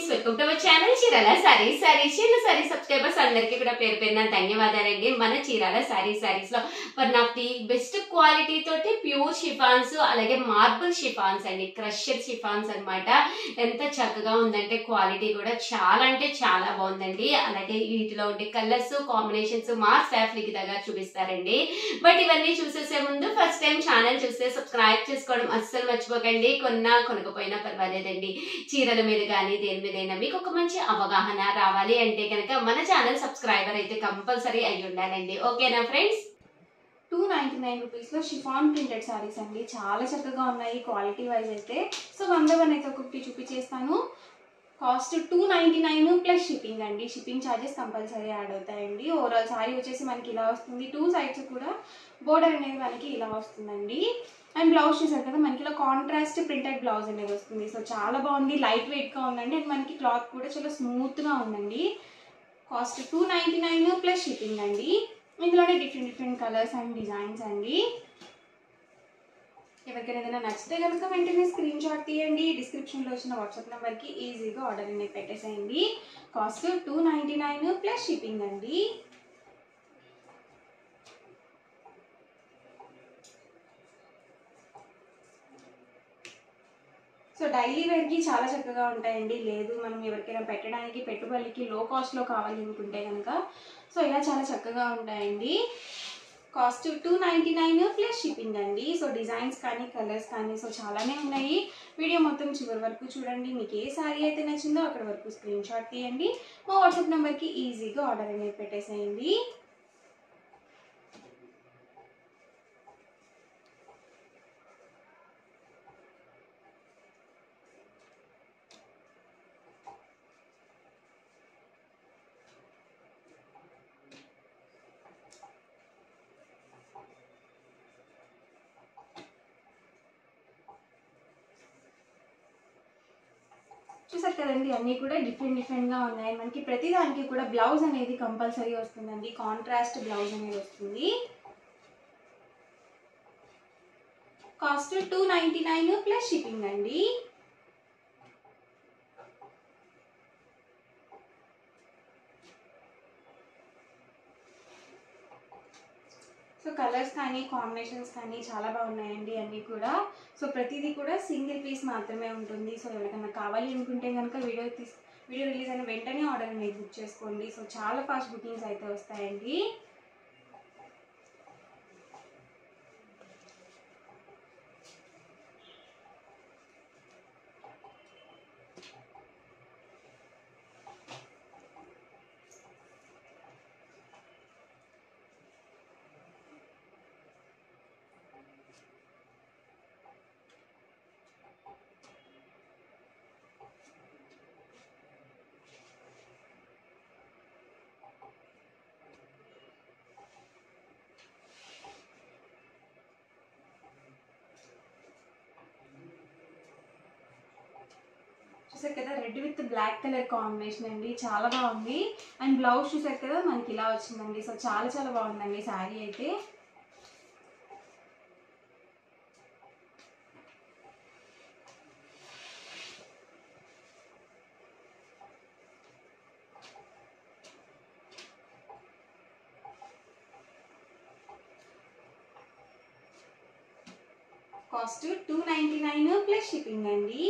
friends welcome to our channel Chirala sari sari Chirala sari subscribers అందరికీ కూడా పేరు పేరున ధన్యవాదాలండి మన చీరాల సారీ సారీస్ లో one of the best quality తోటి ప్యూర్ షిఫాన్స్ అలాగే మార్బుల్ షిఫాన్స్ అండి క్రషర్ షిఫాన్స్ అన్నమాట ఎంత చక్కగా ఉందంటే క్వాలిటీ కూడా చాలా అంటే చాలా బాగుందండి అలాగే వీటిలో ఉండే కలర్స్ కాంబినేషన్స్ మా స్టాఫ్ లిఖిత చూపిస్తారండి బట్ ఇవన్నీ చూసేసే ముందు ఫస్ట్ టైం ఛానల్ చూస్తే సబ్స్క్రైబ్ చేసుకోవడం అస్సలు మర్చిపోకండి కొన్నా కొనుక్కపోయినా పర్వాలేదండి చీరల మీద కానీ దేని మీదైనా మీకు ఒక మంచి అవగాహన రావాలి అంటే కనుక మన ఛానల్ సబ్స్క్రైబర్ అయితే కంపల్సరీ అయి ఉండాలండి ఓకేనా ఫ్రెండ్స్ టూ నైంటీ నైన్ రూపీస్లో షిఫాన్ ప్రింటెడ్ సారీస్ అండి చాలా చక్కగా ఉన్నాయి క్వాలిటీ వైజ్ అయితే సో వన్ బై వన్ అయితే ఒక్కొక్కటి చూపించేస్తాను cost two ninety nine plus shipping అండి షిప్పింగ్ ఛార్జెస్ కంపల్సరీ యాడ్ అవుతాయండి ఓవరాల్ సారీ వచ్చేసి మనకి ఇలా వస్తుంది టూ సైడ్స్ కూడా బోర్డర్ అనేది మనకి ఇలా వస్తుందండి అండ్ బ్లౌజ్ చూసారు కదా మనకి ఇలా కాంట్రాస్ట్ ప్రింటెడ్ బ్లౌజ్ అనేది వస్తుంది సో చాలా బాగుంది లైట్ వెయిట్గా ఉందండి అండ్ మనకి క్లాత్ కూడా చాలా స్మూత్గా ఉందండి cost two ninety nine plus shipping అండి ఇందులోనే different different colours and designs అండి ఎవరికైనా ఏదైనా నచ్చితే కనుక వెంటనే స్క్రీన్ షాట్ తీయండి డిస్క్రిప్షన్లో వచ్చిన వాట్సాప్ నెంబర్కి ఈజీగా ఆర్డర్ అనేది పెట్టేసేయండి cost two ninety nine plus shipping అండి సో డైలీ వేర్కి చాలా చక్కగా ఉంటాయండి లేదు మనం ఎవరికైనా పెట్టడానికి పెట్టుబడికి లో కాస్ట్లో కావాలి అనుకుంటే కనుక సో ఇలా చాలా చక్కగా ఉంటాయండి cost two ninety nine plus shipping అండి సో డిజైన్స్ కానీ కలర్స్ కానీ సో చాలానే ఉన్నాయి వీడియో మొత్తం చివరి వరకు చూడండి మీకు ఏ శారీ అయితే నచ్చిందో అక్కడ వరకు స్క్రీన్ షాట్ తీయండి మా వాట్సాప్ నెంబర్కి ఈజీగా ఆర్డర్ అనేది పెట్టేసేయండి చూసారు కదండి అన్నీ కూడా డిఫరెంట్ డిఫరెంట్గా ఉన్నాయి మనకి ప్రతి దానికి కూడా బ్లౌజ్ అనేది కంపల్సరీ వస్తుందండి కాంట్రాస్ట్ బ్లౌజ్ అనేది వస్తుంది cost two ninety nine plus shipping అండి సో కలర్స్ కానీ కాంబినేషన్స్ కానీ చాలా బాగున్నాయండి అన్నీ కూడా సో ప్రతిదీ కూడా సింగిల్ పీస్ మాత్రమే ఉంటుంది సో ఎవరికైనా కావాలి అనుకుంటే కనుక వీడియో తీస్ వీడియో రిలీజ్ అయిన వెంటనే ఆర్డర్ అనేది బుక్ చేసుకోండి సో చాలా ఫాస్ట్ బుకింగ్స్ అయితే వస్తాయండి చూసారు కదా red with black colour combination అండి చాలా బాగుంది అండ్ బ్లౌజ్ చూసారు కదా మనకి ఇలా వచ్చిందండి సో చాలా చాలా బాగుందండి శారీ అయితే cost two ninety nine plus shipping అండి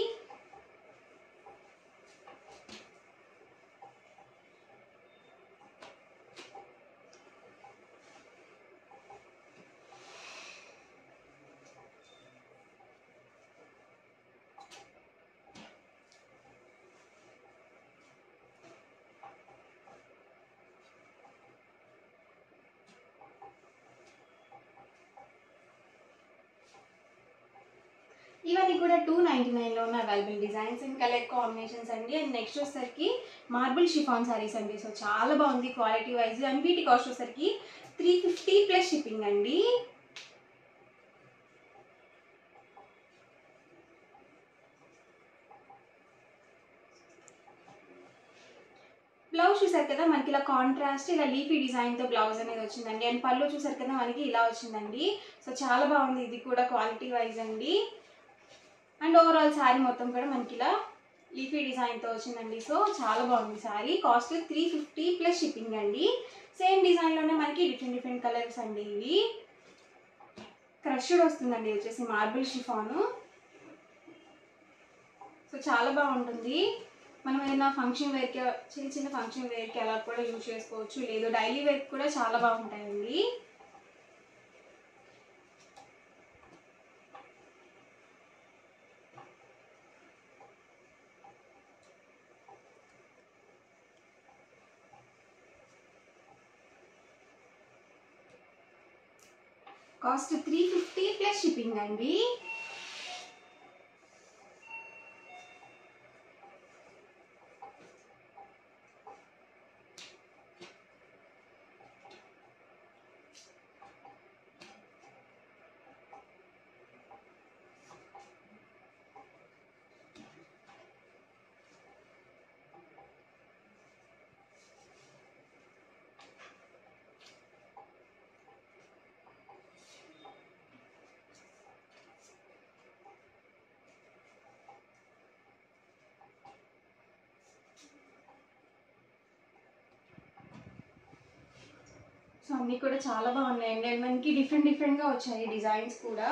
ఇవన్నీ కూడా టూ నైంటీ నైన్లో ఉన్న available designs and colour combinations అండి అండ్ నెక్స్ట్ వచ్చేసరికి మార్బుల్ షిఫాన్ సారీస్ అండి సో చాలా బాగుంది క్వాలిటీ వైజ్ అండ్ వీటి కాస్ట్ వచ్చేసరికి త్రీ ఫిఫ్టీ ప్లస్ షిప్పింగ్ అండి బ్లౌజ్ చూసారు కదా మనకి ఇలా కాంట్రాస్ట్ ఇలా లీఫీ డిజైన్తో బ్లౌజ్ అనేది వచ్చిందండి అండ్ పళ్ళు చూసారు కదా మనకి ఇలా వచ్చిందండి సో చాలా బాగుంది ఇది కూడా క్వాలిటీ వైజ్ అండి అండ్ ఓవరాల్ శారీ మొత్తం కూడా మనకి ఇలా లీఫీ డిజైన్తో వచ్చిందండి సో చాలా బాగుంది sari cost three fifty plus shipping అండి సేమ్ డిజైన్లోనే మనకి డిఫరెంట్ డిఫరెంట్ కలర్స్ అండి ఇవి క్రష్డ్ వస్తుందండి వచ్చేసి మార్బుల్ షిఫాను సో చాలా బాగుంటుంది మనం ఏదైనా ఫంక్షన్ వేర్కి చిన్న చిన్న ఫంక్షన్ వేర్కి అలా కూడా యూజ్ చేసుకోవచ్చు లేదు డైలీ వేర్కి కూడా చాలా బాగుంటాయండి cost three fifty plus shipping అండి సో అన్నీ కూడా చాలా బాగున్నాయండి అండ్ మనకి డిఫరెంట్ డిఫరెంట్గా వచ్చాయి డిజైన్స్ కూడా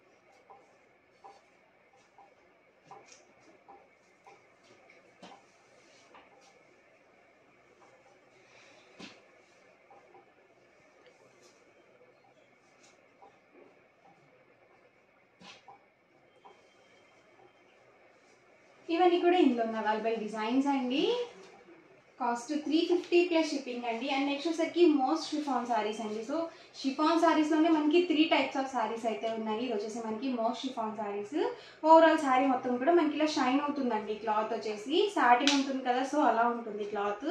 ఇవన్నీ కూడా ఇందులో ఉన్న అవైలబుల్ డిజైన్స్ అండి cost three fifty plus shipping అండి అండ్ నెక్స్ట్ వచ్చేసరికి మోస్ట్ షిఫాన్ సారీస్ అండి సో షిఫాన్ సారీస్లోనే మనకి త్రీ టైప్స్ ఆఫ్ సారీస్ అయితే ఉన్నాయి ఇది వచ్చేసి మనకి most chiffon saris overall sari మొత్తం కూడా మనకి ఇలా షైన్ అవుతుందండి క్లాత్ వచ్చేసి సాటిన్ ఉంటుంది కదా సో అలా ఉంటుంది క్లాత్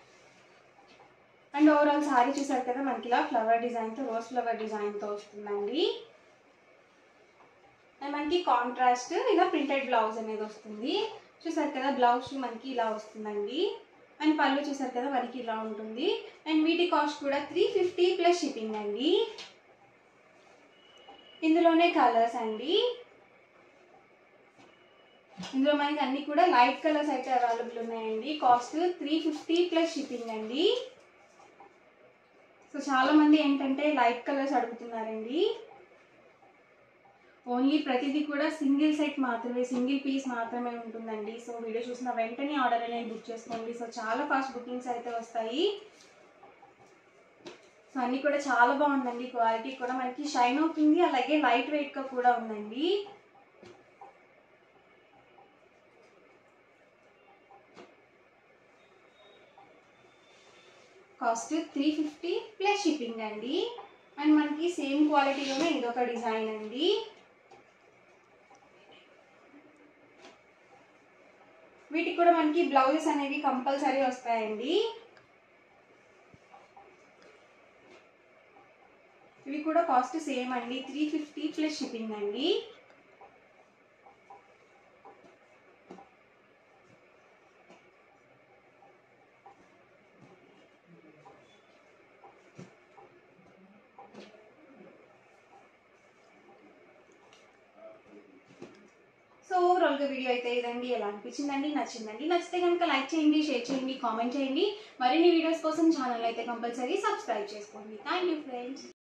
అండ్ ఓవరాల్ సారీ చూసారు కదా మనకి ఇలా ఫ్లవర్ డిజైన్తో రోజ్ ఫ్లవర్ డిజైన్తో వస్తుందండి అండ్ మనకి కాంట్రాస్ట్ ఇలా ప్రింటెడ్ బ్లౌజ్ అనేది వస్తుంది చూసారు కదా బ్లౌజ్ మనకి ఇలా వస్తుందండి అండ్ పళ్ళు చూసారు కదా మనకి ఇలా ఉంటుంది అండ్ వీటి కాస్ట్ కూడా త్రీ ఫిఫ్టీ ప్లస్ షిప్పింగ్ అండి ఇందులోనే కలర్స్ అండి ఇందులో మనకి అన్ని కూడా లైట్ కలర్స్ అయితే అవైలబుల్ ఉన్నాయండి cost three fifty plus shipping అండి సో చాలా మంది ఏంటంటే లైట్ కలర్స్ అడుగుతున్నారండి ఓన్లీ ప్రతిదీ కూడా సింగిల్ సెట్ మాత్రమే సింగిల్ పీస్ మాత్రమే ఉంటుందండి సో వీడియో చూసిన వెంటనే ఆర్డర్ అనేది బుక్ చేసుకోండి సో చాలా ఫాస్ట్ బుకింగ్స్ అయితే వస్తాయి సో అన్నీ కూడా చాలా బాగుందండి క్వాలిటీ కూడా మనకి షైన్ అవుతుంది అలాగే లైట్ వెయిట్గా కూడా ఉందండి cost three fifty plus shipping అండి అండ్ మనకి సేమ్ క్వాలిటీలోనే ఇదొక డిజైన్ అండి వీటికి కూడా మనకి బ్లౌజెస్ అనేవి కంపల్సరీ వస్తాయండి ఇవి కూడా కాస్ట్ సేమ్ అండి త్రీ ఫిఫ్టీ ప్లస్ షిప్పింగ్ అండి సో ఓవరాల్గా వీడియో అయితే ఇదండి ఎలా అనిపించిందండి నచ్చిందండి నచ్చితే కనుక లైక్ చేయండి షేర్ చేయండి కామెంట్ చేయండి మరిన్ని వీడియోస్ కోసం ఛానల్ అయితే కంపల్సరీ సబ్స్క్రైబ్ చేసుకోండి థ్యాంక్ యూ ఫ్రెండ్స్